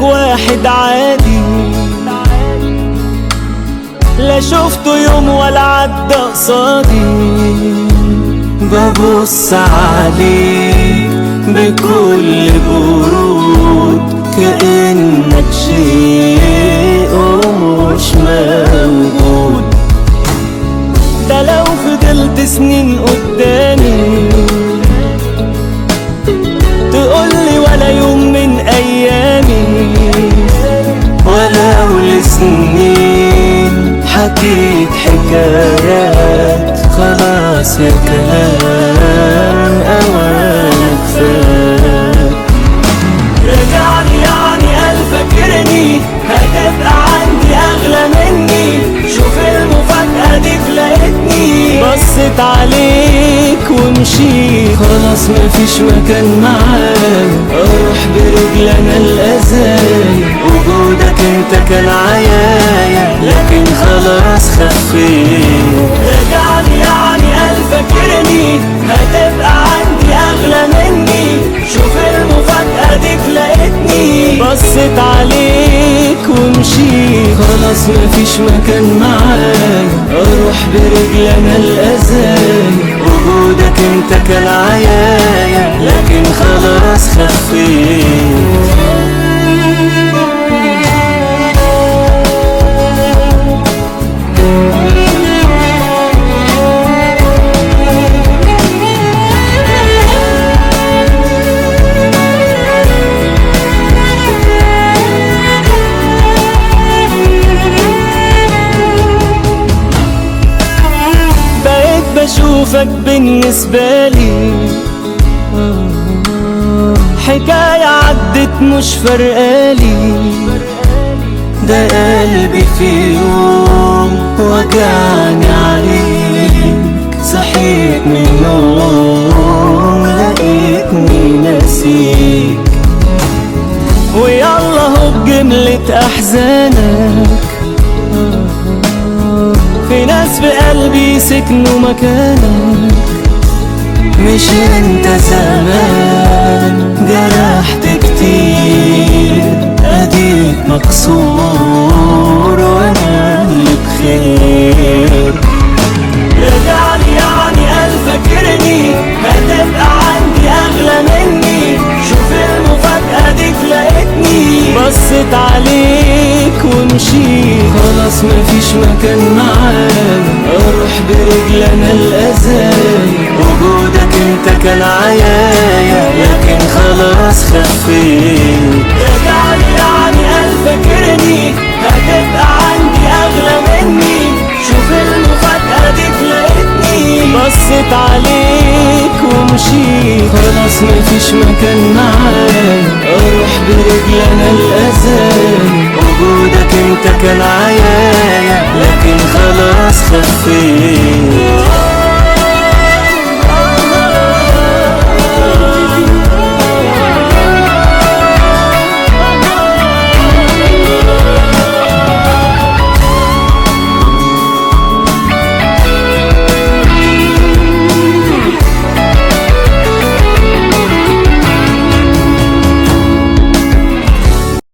واحد عادي لا شفته يوم ولا عدى قصادي ببص عليك بكل برود كأنك شيء ومش موجود ده لو فضلت سنين قدامي تقولي ولا يوم من ايامي ولو لسنين حكيت حكايات خلاص يا كلام اوان كفاية رجعني يعني قال فاكرني هتبقى عندي اغلى مني شوف المفاجأة دي لقيتني بصيت عليك ومشيت خلاص مفيش مكان معاك اروح برجل انا الازاي وجودك انت كان عيايا لكن خلاص خفيت رجعني يعني قال فاكرني هتبقى عندي اغلى مني شوف المفاجأة دي لقيتني بصيت عليك ومشيت خلاص مفيش مكان معاك اروح برجل انا الازاي وجودك انت كان عيايا لكن خلاص خفيت بقيت بشوفك بالنسبة لي حكاية عدت مش فرقالي ده قلبي في يوم وجعني عليك صحيت من النوم لقيتني ناسيك ويلا هو بجملة أحزانك في ناس في قلبي سكنوا مكانك مش انت زمان جرحت كتير اديك مكسور وانا اللي بخير رجعني يعني قال فاكرني هتبقى عندي اغلى مني شوف المفاجأة دي لقيتني بصيت عليك ومشيت خلاص مفيش مكان معاك اروح برجل انا الازاي وجودك انت كان عيايا لكن خلاص خفيت رجعني يعني قال فاكرني هتبقى عندي اغلى مني شوف المفاجأة دي لقيتني بصيت عليك ومشيت خلاص مفيش مكان معاك اروح برجل انا الازاي وجودك انت كان عيايا لكن خلاص خفيت